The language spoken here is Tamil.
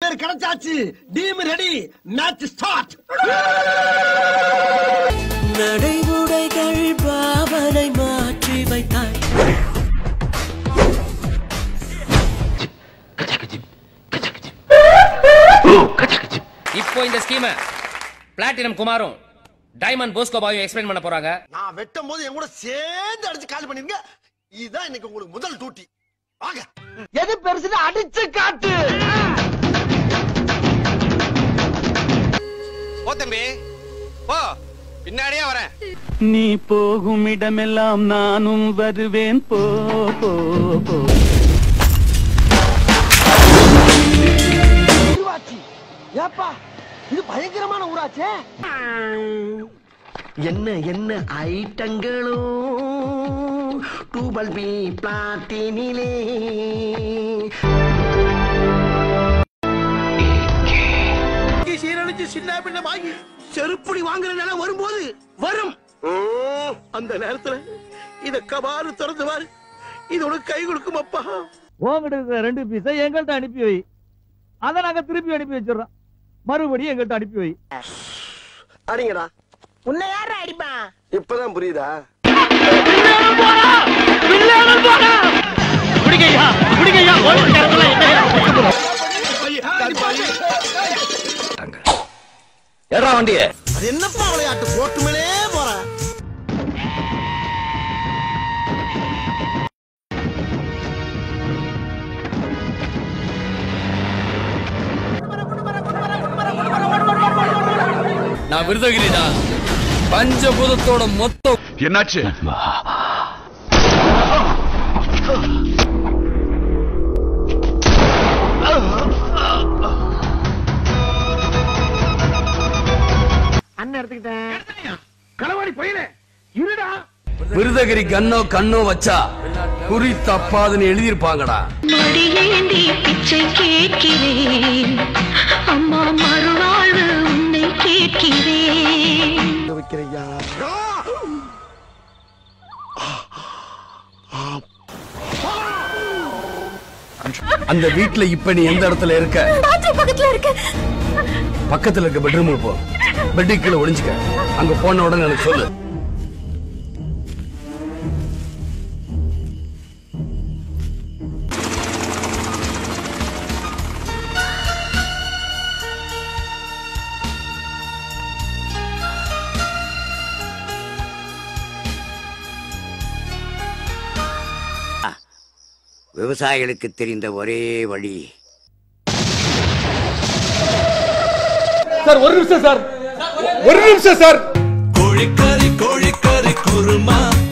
பேர் கிடைச்சாச்சு டீம் ரெடி மேட்ச் ஸ்டார்ட் நடைமுறைகள் பாவனை மாற்றி வைத்தாய் இப்போ இந்த ஸ்கீமை பிளாட்டினம் குமாரும் டைமண்ட் போஸ்கோ பாயும் எக்ஸ்பிளைன் பண்ண போறாங்க நான் வெட்டும் போது என் கூட சேர்ந்து அடிச்சு காலி பண்ணிருங்க இதுதான் இன்னைக்கு உங்களுக்கு முதல் டூட்டி வாங்க எது பெருசுன்னு அடிச்சு காட்டு போ தம்பி போ பின்னாடியே வரேன் நீ போகும் இடமெல்லாம் நானும் வருவேன் போ போ போ ஊராட்சி ஏப்பா இது பயங்கரமான ஊராச்சே என்ன என்ன ஐட்டங்களோ டூபல் பி பிளாட்டினிலே சீரழிச்சு சின்ன பின்னமாகி செருப்படி வாங்குற நிலம் வரும்போது வரும் அந்த நேரத்துல இத கபாறு திறந்து பாரு இது உனக்கு கை கொடுக்கும் அப்பா உங்ககிட்ட இருக்கிற ரெண்டு பீஸை எங்கள்கிட்ட அனுப்பி வை அதை நாங்க திருப்பி அனுப்பி வச்சிடறோம் மறுபடியும் எங்கள்கிட்ட அனுப்பி வை அடிங்கடா உன்னை யார அடிப்பா இப்பதான் புரியுதா ஏறா வண்டிய அது என்னப்பா விளையாட்டு போட்டுமேலே போறேன் நான் விருதகிரிடா பஞ்சபூதத்தோட மொத்த என்னாச்சு விருதகிரி கண்ணோ கண்ணோ வச்சா குறி தப்பாதுன்னு எழுதியிருப்பாங்கடா மடியேந்தி பிச்சை கேட்கிறேன் அம்மா மறுவாழ்வு உன்னை கேட்கிறேன் வைக்கிறையா அந்த வீட்ல இப்ப நீ எந்த இடத்துல இருக்க பக்கத்துல இருக்கு பக்கத்துல இருக்க பெட்ரூமுக்கு போ பெட்டுக்குள்ள ஒளிஞ்சுக்க அங்க போன உடனே எனக்கு சொல்லு விவசாயிகளுக்கு தெரிந்த ஒரே வழி சார் ஒரு நிமிஷம் சார் கோழிக்கறி கோழிக்கறி குருமா